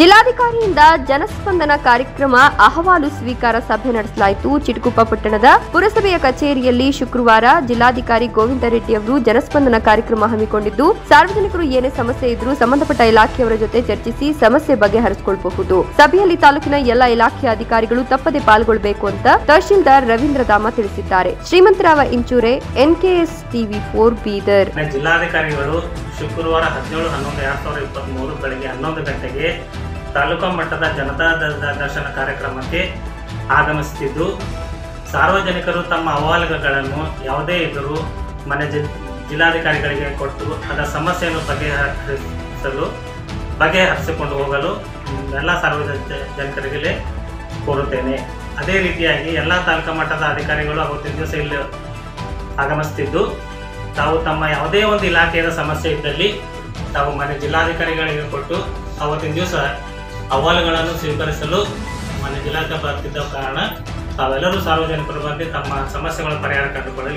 ಜಿಲ್ಲಾಧಿಕಾರಿಯಿಂದ ಜನಸ್ಪಂದನ ಕಾರ್ಯಕ್ರಮ ಅಹವಾಲು ಸ್ವೀಕಾರ ಸಭೆ ನಡೆಸಲಾಯಿತು ಚಿಟಗುಪ್ಪ ಪಟ್ಟಣದ ಪುರಸಭೆಯ ಕಚೇರಿಯಲ್ಲಿ ಶುಕ್ರವಾರ ಜಿಲ್ಲಾಧಿಕಾರಿ ಗೋವಿಂದ ರೆಡ್ಡಿ ಅವರು ಜನಸ್ಪಂದನ ಕಾರ್ಯಕ್ರಮ ಹಮ್ಮಿಕೊಂಡಿದ್ದು ಸಾರ್ವಜನಿಕರು ಏನೇ ಸಮಸ್ಯೆ ಇದ್ರೂ ಸಂಬಂಧಪಟ್ಟ ಇಲಾಖೆಯವರ ಜೊತೆ ಚರ್ಚಿಸಿ ಸಮಸ್ಯೆ ಬಗೆಹರಿಸಿಕೊಳ್ಳಬಹುದು ಸಭೆಯಲ್ಲಿ ತಾಲೂಕಿನ ಎಲ್ಲ ಇಲಾಖೆಯ ಅಧಿಕಾರಿಗಳು ತಪ್ಪದೆ ಪಾಲ್ಗೊಳ್ಳಬೇಕು ಅಂತ ತಹಶೀಲ್ದಾರ್ ರವೀಂದ್ರ ದಾಮ ತಿಳಿಸಿದ್ದಾರೆ Shrimantrao Inchure NKS TV for Bidar ನ ಜಿಲ್ಲಾಧಿಕಾರಿಗಳು ಶುಕ್ರವಾರ ಹದಿನೇಳು ಹನ್ನೊಂದು ಎರಡು ಸಾವಿರದ ಇಪ್ಪತ್ತ್ಮೂರು ಬೆಳಗ್ಗೆ ಹನ್ನೊಂದು ಗಂಟೆಗೆ ತಾಲೂಕಾ ಮಟ್ಟದ ಜನತಾ ದ- ದ- ದರ್ಶನ ಕಾರ್ಯಕ್ರಮಕ್ಕೆ ಆಗಮಿಸುತ್ತಿದ್ದು ಸಾರ್ವಜನಿಕರು ತಮ್ಮ ಅಹವಾಲುಗಳನ್ನು ಯಾವುದೇ ಇದ್ದರೂ ಮನೆ ಜಿ ಜಿಲ್ಲಾಧಿಕಾರಿಗಳಿಗೆ ಕೊಟ್ಟು ಅದರ ಸಮಸ್ಯೆಯನ್ನು ಬಗೆಹರಿಸಲು ಬಗೆಹರಿಸಿಕೊಂಡು ಹೋಗಲು ಎಲ್ಲ ಸಾರ್ವಜನಿಕರಿಗೆ ಕೋರುತ್ತೇನೆ ಅದೇ ರೀತಿಯಾಗಿ ಎಲ್ಲ ತಾಲೂಕಾ ಮಟ್ಟದ ಅಧಿಕಾರಿಗಳು ಅವತ್ತಿನ ದಿವಸ ಇಲ್ಲಿ ಆಗಮಿಸುತ್ತಿದ್ದು ತಾವು ತಮ್ಮ ಯಾವುದೇ ಒಂದು ಇಲಾಖೆಯ ಸಮಸ್ಯೆ ಇದ್ದಲ್ಲಿ ತಾವು ಮನೆ ಜಿಲ್ಲಾಧಿಕಾರಿಗಳಿಗೆ ಕೊಟ್ಟು ಅವತ್ತಿನ ದಿವಸ ಅಹವಾಲುಗಳನ್ನು ಸ್ವೀಕರಿಸಲು ಮನೆ ಜಿಲ್ಲಾಧಿಕಾರಿ ಬರ್ತಿದ್ದ ಕಾರಣ ತಾವೆಲ್ಲರೂ ಸಾರ್ವಜನಿಕರು ಬಂದು ತಮ್ಮ ಸಮಸ್ಯೆಗಳ ಪರಿಹಾರ ಕಂಡುಕೊಳ್ಳಲು